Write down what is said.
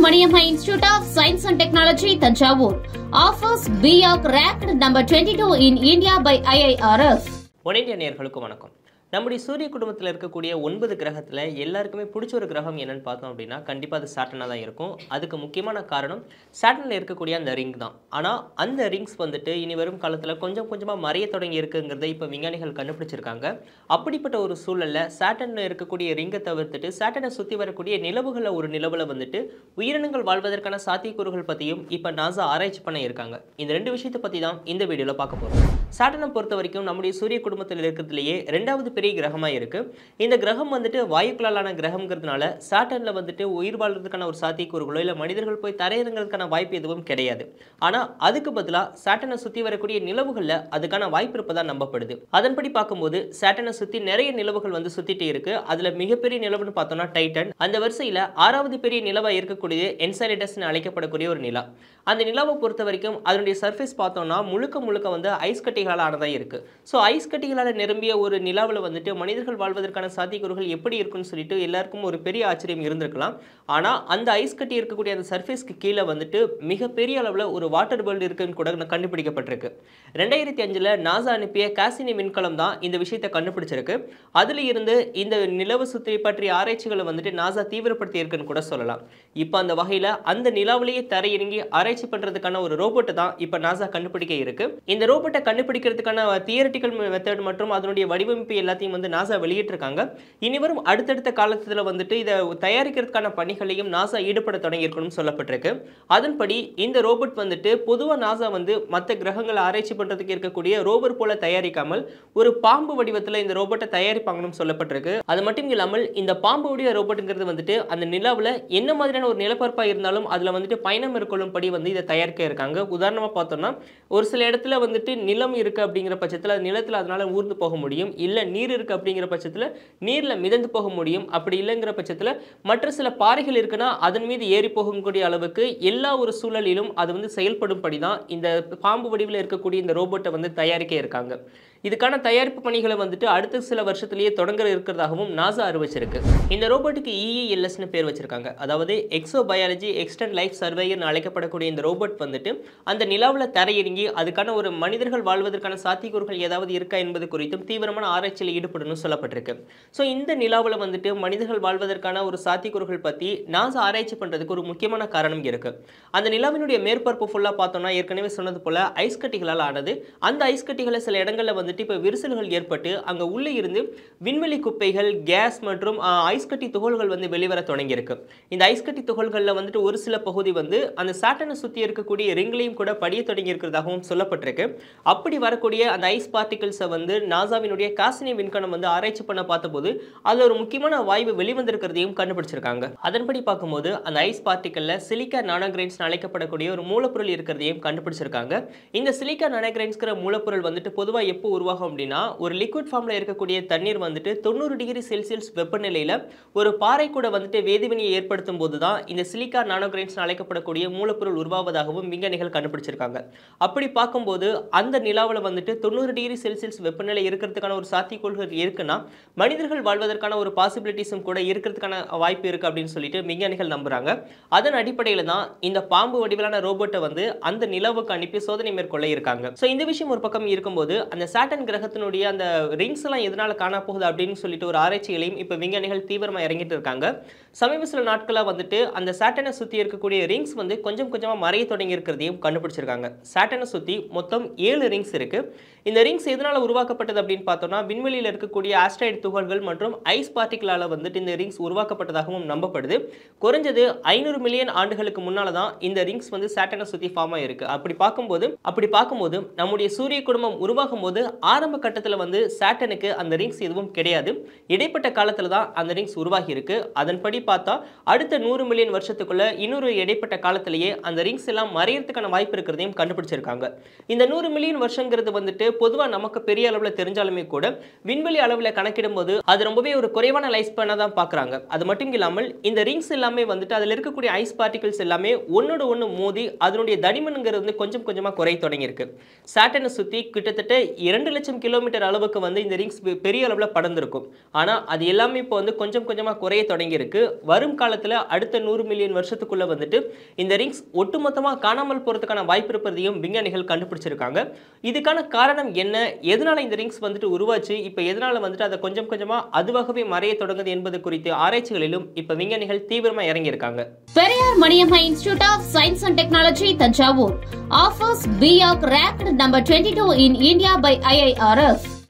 Maniamma Institute of Science and Technology, Tanjavur offers BARC ranked number 22 in India by IIRF. One India நேயர்களுக்கு வணக்கம் நம்முடைய சூரிய குடும்பத்தில் இருக்கக்கூடிய ஒன்பது கிரகத்தில் எல்லாருக்குமே பிடிச்ச ஒரு கிரகம் என்னன்னு பார்த்தோம் அப்படின்னா கண்டிப்பாக அது சாட்டனாக தான் இருக்கும் அதுக்கு முக்கியமான காரணம் சாட்டனில் இருக்கக்கூடிய அந்த ரிங் தான் ஆனால் அந்த ரிங்ஸ் வந்துட்டு இனி வரும் காலத்தில் கொஞ்சம் கொஞ்சமாக மறைய தொடங்கி இருக்குங்கிறத இப்போ விஞ்ஞானிகள் கண்டுபிடிச்சிருக்காங்க அப்படிப்பட்ட ஒரு சூழலில் சாட்டனில் இருக்கக்கூடிய ரிங்கை தவிர்த்துட்டு சாட்டனை சுற்றி வரக்கூடிய நிலவுகளில் ஒரு நிலவில் வந்துட்டு உயிரினங்கள் வாழ்வதற்கான சாத்தியக்கூறுகள் பற்றியும் இப்போ நாசா ஆராய்ச்சி பண்ண இருக்காங்க இந்த ரெண்டு விஷயத்தை பற்றி தான் இந்த வீடியோவில் பார்க்க போகிறோம் சாட்டனை பொறுத்த வரைக்கும் நம்முடைய சூரிய குடும்பத்தில் இருக்கிறதுலையே ரெண்டாவது பெரிய கிரகமாக இருக்குது இந்த கிரகம் வந்துட்டு வாயுக்களாலான கிரகம்ங்கிறதுனால சாட்டனில் வந்துட்டு உயிர் வாழ்றதுக்கான ஒரு சாத்தியக்கூறுகளோ இல்லை மனிதர்கள் போய் தரையிறங்கிறதுக்கான வாய்ப்பு எதுவும் கிடையாது ஆனால் அதுக்கு பதிலாக சாட்டனை சுற்றி வரக்கூடிய நிலவுகளில் அதுக்கான வாய்ப்பு இருப்பதாக நம்பப்படுது அதன்படி பார்க்கும்போது சாட்டனை சுற்றி நிறைய நிலவுகள் வந்து சுற்றிட்டு இருக்கு அதில் மிகப்பெரிய நிலவுன்னு பார்த்தோம்னா டைட்டன் அந்த வரிசையில் ஆறாவது பெரிய நிலவாக இருக்கக்கூடியது என்சைலடஸ்னு அழைக்கப்படக்கூடிய ஒரு நிலா அந்த நிலாவை பொறுத்த வரைக்கும் அதனுடைய சர்ஃபேஸ் பார்த்தோம்னா முழுக்க முழுக்க வந்து ஐஸ் கட்டிகளால் ஆனதாக இருக்குது ஸோ ஐஸ் கட்டிகளால் நிரம்பிய ஒரு நிலாவில் வந்துட்டு மனிதர்கள் வாழ்வதற்கான சாத்தியக்கூறுகள் எப்படி இருக்குன்னு சொல்லிட்டு எல்லாருக்கும் ஒரு பெரிய ஆச்சரியம் இருந்திருக்கலாம் ஆனால் அந்த ஐஸ் கட்டி இருக்கக்கூடிய அந்த சர்ஃபேஸ்க்கு கீழே வந்துட்டு மிகப்பெரிய அளவில் ஒரு வாட்டர் வேர்ல்டு இருக்குன்னு கூட கண்டுபிடிக்கப்பட்டிருக்கு ரெண்டாயிரத்தி அஞ்சில் நாசா அனுப்பிய காசினி விண்கலம் தான் இந்த விஷயத்தை கண்டுபிடிச்சிருக்கு அதில் இருந்து இந்த நிலவு சுற்றி பற்றிய ஆராய்ச்சிகளை வந்துட்டு நாசா தீவிரப்படுத்தி இருக்குன்னு கூட சொல்லலாம் இப்போ அந்த வகையில் அந்த நிலாவிலேயே தரையிறங்கி ஆராய்ச்சி பண்ணுறதுக்கான ஒரு ரோபோட்டை தான் இப்போ நாசா கண்டுபிடிக்க இருக்கு இந்த ரோபோட்டை கண்டுபிடிக்கிறதுக்கான தியரட்டிக்கல் மெத்தட் மற்றும் அதனுடைய வடிவமைப்பு எல்லாத்தையும் வந்து நாசா வெளியிட்டிருக்காங்க இனி வரும் அடுத்தடுத்த காலத்தில் வந்துட்டு இதை தயாரிக்கிறதுக்கான பணிகளையும் நாசா ஈடுபட தொடங்கியிருக்கணும்னு சொல்லப்பட்டிருக்கு அதன்படி இந்த ரோபோட் வந்துட்டு பொதுவாக நாசா வந்து மற்ற கிரகங்களை ஆராய்ச்சி பண்ணுறதுக்கு இருக்கக்கூடிய ரோவர் போல தயாரிக்காமல் ஒரு பாம்பு வடிவத்தில் இந்த ரோபோட்டை தயாரிப்பாங்கன்னு சொல்லப்பட்டிருக்கு அது மட்டும் இல்லாமல் இந்த பாம்பு வடிவ ரோபோட்டுங்கிறது வந்துட்டு அந்த நிலாவில் என்ன மாதிரியான ஒரு நிலப்பரப்பாக இருந்தாலும் அதில் வந்துட்டு பயணம் மேற்கொள்ளும்படி வந்து இதை தயாரிக்க இருக்காங்க உதாரணமாக பார்த்தோம்னா ஒரு சில இடத்துல வந்துட்டு நிலம் இருக்குது அப்படிங்கிற பட்சத்தில் அது நிலத்தில் அதனால் ஊர்ந்து போக முடியும் இல்லை நீர் இருக்குது அப்படிங்கிற பட்சத்தில் நீரில் மிதந்து போக முடியும் அப்படி இல்லைங்கிற பட்சத்தில் மற்ற சில பாறைகள் இருக்குன்னா அதன் மீது ஏறி போகக்கூடிய அளவுக்கு எல்லா ஒரு சூழலிலும் அது வந்து செயல்படும்படி தான் இந்த பாம்பு வடிவில் இருக்கக்கூடிய இந்த ரோபோட்டை வந்து தயாரிக்க இருக்காங்க இதுக்கான தயாரிப்பு பணிகளை வந்துட்டு அடுத்த சில வருஷத்துலேயே தொடங்க இருக்கிறதாகவும் நாசா அறிவிச்சிருக்கு இந்த ரோபோட்டுக்கு இஇஎல்எஸ்னு பேர் வச்சிருக்காங்க அதாவது எக்ஸோ பயாலஜி எக்ஸ்டென்ட் லைஃப் சர்வேயர்னு அழைக்கப்படக்கூடிய இந்த ரோபோட் வந்துட்டு அந்த நிலாவில் தரையிறங்கி அதுக்கான ஒரு மனிதர்கள் வாழ்வதற்கான சாத்தியக்கூறுகள் ஏதாவது இருக்கா என்பது குறித்தும் தீவிரமான ஆராய்ச்சியில் ஈடுபடணும்னு சொல்லப்பட்டிருக்கு ஸோ இந்த நிலாவில் வந்துட்டு மனிதர்கள் வாழ்வதற்கான ஒரு சாத்தியக்கூறுகள் பற்றி நாசா ஆராய்ச்சி பண்ணுறதுக்கு ஒரு முக்கியமான காரணம் இருக்கு அந்த நிலாவினுடைய மேற்பரப்பு ஃபுல்லாக பார்த்தோம்னா ஏற்கனவே சொன்னது போல ஐஸ் கட்டிகளால் ஆனது அந்த ஐஸ் கட்டிகளை சில இடங்களில் வந்துட்டு இப்போ விரிசல்கள் ஏற்பட்டு அங்கே உள்ளே இருந்து விண்வெளி குப்பைகள் கேஸ் மற்றும் ஆஹ், ஐஸ் கட்டி துகள்கள் வந்து வெளிவர தொடங்கியிருக்கு இந்த ஐஸ் கட்டி துகள்களில் வந்துட்டு ஒரு சில பகுதி வந்து அந்த சாட்டனை சுற்றி இருக்கக்கூடிய ரிங்லையும் கூட படிய தொடங்கி இருக்கிறதாகவும் சொல்லப்பட்டிருக்கு அப்படி வரக்கூடிய அந்த ஐஸ் பார்ட்டிகல்ஸை வந்து நாசாவினுடைய காசினி விண்கலம் வந்து ஆராய்ச்சி பண்ண பார்த்தபோது அதில் ஒரு முக்கியமான வாய்வு வெளிவந்திருக்கிறதையும் கண்டுபிடிச்சிருக்காங்க அதன்படி பார்க்கும்போது அந்த ஐஸ் பார்ட்டிக்கலில் சிலிக்கா நானோகிரைன்ஸ் அழைக்கப்படக்கூடிய ஒரு மூலப்பொருள் இருக்கிறதையும் கண்டுபிடிச்சிருக்காங்க இந்த சிலிக்கா நானோகிரைன்ஸ்கிற மூலப்பொருள் வந்துட்டு பொதுவாக எப்போ உருவாகும் அப்படின்னா ஒரு லிக்விட் ஃபார்மில் இருக்கக்கூடிய தண்ணீர் வந்துட்டு தொண்ணூறு டிகிரி செல்சியஸ் வெப்பநிலையில் ஒரு பாறை கூட வந்துட்டு வேதிவினையை ஏற்படுத்தும் போது தான் இந்த சிலிக்கா நானோகிரைன்ஸ் அழைக்கப்படக்கூடிய மூலப்பொருள் உருவாவதாகவும் விஞ்ஞானிகள் கண்டுபிடிச்சிருக்காங்க அப்படி பார்க்கும்போது அந்த நிலாவில் வந்துட்டு தொண்ணூறு டிகிரி செல்சியஸ் வெப்பநிலை இருக்கிறதுக்கான ஒரு சாத்தியக்கூறுகள் இருக்குன்னா மனிதர்கள் வாழ்வதற்கான ஒரு பாசிபிலிட்டிஸும் கூட இருக்கிறதுக்கான வாய்ப்பு இருக்குது அப்படின்னு சொல்லிட்டு விஞ்ஞானிகள் நம்புறாங்க அதன் அடிப்படையில் தான் இந்த பாம்பு வடிவிலான ரோபோட்டை வந்து அந்த நிலவுக்கு அனுப்பி சோதனை மேற்கொள்ள இருக்காங்க ஸோ இந்த விஷயம் ஒரு பக்கம் இருக்கும்போது அந்த சாட்டன் கிரகத்தினுடைய அந்த ரிங்ஸ் எல்லாம் எதனால காண போகுது அப்படின்னு சொல்லிட்டு ஒரு ஆராய்ச்சிகளையும் இப்போ விஞ்ஞானிகள் தீவிரமாக இறங்கிட்டு இருக்காங்க சமீப சில நாட்களாக வந்துட்டு அந்த சாட்டனை சுற்றி இருக்கக்கூடிய ரிங்ஸ் வந்து கொஞ்சம் கொஞ்சமாக மறைய தொடங்கி இருக்கிறதையும் கண்டுபிடிச்சிருக்காங்க சாட்டனை சுற்றி மொத்தம் ஏழு ரிங்ஸ் இருக்கு இந்த ரிங்ஸ் எதனால உருவாக்கப்பட்டது அப்படின்னு பார்த்தோம்னா விண்வெளியில் இருக்கக்கூடிய ஆஸ்ட்ராய்டு துகள்கள் மற்றும் ஐஸ் பார்ட்டிகளால் வந்துட்டு இந்த ரிங்ஸ் உருவாக்கப்பட்டதாகவும் நம்பப்படுது குறைஞ்சது ஐநூறு மில்லியன் ஆண்டுகளுக்கு முன்னால தான் இந்த ரிங்ஸ் வந்து சாட்டனை சுற்றி ஃபார்ம் ஆயிருக்கு அப்படி பார்க்கும்போது அப்படி பார்க்கும்போது நம்முடைய சூரிய குடும்பம் உருவாகும் போது ஆரம்ப கட்டத்தில் வந்து சாட்டனுக்கு அந்த ரிங்ஸ் எதுவும் கிடையாது இடைப்பட்ட காலத்தில் தான் அந்த ரிங்ஸ் உருவாகி இருக்கு அதன்படி பார்த்தா அடுத்த நூறு மில்லியன் வருஷத்துக்குள்ள இன்னொரு இடைப்பட்ட காலத்திலேயே அந்த ரிங்ஸ் எல்லாம் மறையறதுக்கான வாய்ப்பு இருக்கிறதையும் கண்டுபிடிச்சிருக்காங்க இந்த நூறு மில்லியன் வருஷங்கிறது வந்துட்டு பொதுவாக நமக்கு பெரிய அளவில் தெரிஞ்சாலுமே கூட விண்வெளி அளவில் கணக்கிடும்போது அது ரொம்பவே ஒரு குறைவான லைஃப் ஸ்பேனாக தான் பார்க்குறாங்க அது மட்டும் இல்லாமல் இந்த ரிங்ஸ் எல்லாமே வந்துட்டு அதில் இருக்கக்கூடிய ஐஸ் பார்ட்டிகல்ஸ் எல்லாமே ஒன்னோட ஒன்று மோதி அதனுடைய தடிமனுங்கிறது வந்து கொஞ்சம் கொஞ்சமாக குறைய தொடங்கியிருக்கு சாட்டனை சுற்றி கிட்டத்தட்ட இரண்டு இரண்டு லட்சம் கிலோமீட்டர் அளவுக்கு வந்து இந்த ரிங்ஸ் பெரிய அளவில் படர்ந்திருக்கும் ஆனால் அது எல்லாமே இப்போ வந்து கொஞ்சம் கொஞ்சமாக குறைய தொடங்கியிருக்கு வரும் காலத்தில் அடுத்த நூறு மில்லியன் வருஷத்துக்குள்ள வந்துட்டு இந்த ரிங்ஸ் ஒட்டுமொத்தமாக காணாமல் போகிறதுக்கான வாய்ப்பு இருப்பதையும் விஞ்ஞானிகள் கண்டுபிடிச்சிருக்காங்க இதுக்கான காரணம் என்ன எதனால இந்த ரிங்ஸ் வந்துட்டு உருவாச்சு இப்போ எதனால வந்துட்டு அதை கொஞ்சம் கொஞ்சமாக அதுவாகவே மறைய தொடங்குது என்பது குறித்து ஆராய்ச்சிகளிலும் இப்போ விஞ்ஞானிகள் தீவிரமாக இறங்கியிருக்காங்க Periyar Maniamma institute of science and technology Thanjavur offers பிஆக் ranked number twenty two in India by IIRS